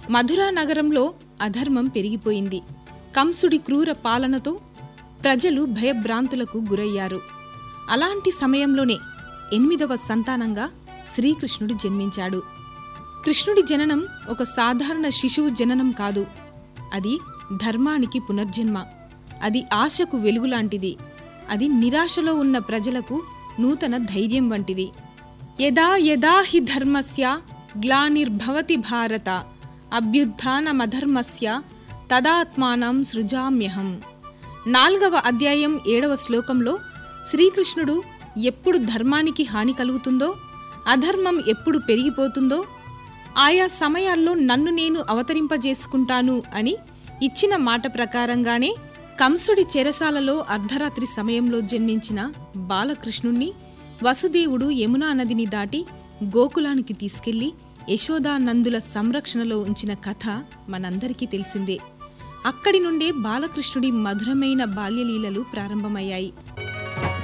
మధురా నగరంలో అధర్మం పెరిగిపోయింది కంసుడి క్రూర పాలనతో ప్రజలు భయభ్రాంతులకు గురయ్యారు అలాంటి సమయంలోనే ఎనిమిదవ సంతానంగా శ్రీకృష్ణుడు జన్మించాడు కృష్ణుడి జననం ఒక సాధారణ శిశువు జననం కాదు అది ధర్మానికి పునర్జన్మ అది ఆశకు వెలుగులాంటిది అది నిరాశలో ఉన్న ప్రజలకు నూతన ధైర్యం వంటిది యదా యదా హి ధర్మస్య గ్లానిర్భవతి భారత అభ్యుత్నమధర్మస్య తదాత్మానం సృజామ్యహం నాలుగవ అధ్యాయం ఏడవ శ్లోకంలో శ్రీకృష్ణుడు ఎప్పుడు ధర్మానికి హాని కలుగుతుందో అధర్మం ఎప్పుడు పెరిగిపోతుందో ఆయా సమయాల్లో నన్ను నేను అవతరింపజేసుకుంటాను అని ఇచ్చిన మాట ప్రకారంగానే కంసుడి చెరసాలలో అర్ధరాత్రి సమయంలో జన్మించిన బాలకృష్ణుణ్ణి వసుదేవుడు యమునా నదిని దాటి గోకులానికి తీసుకెళ్లి యశోదానందుల సంరక్షణలో ఉంచిన కథ మనందరికీ తెలిసిందే అక్కడి నుండే బాలకృష్ణుడి మధురమైన బాల్యలీలలు ప్రారంభమయ్యాయి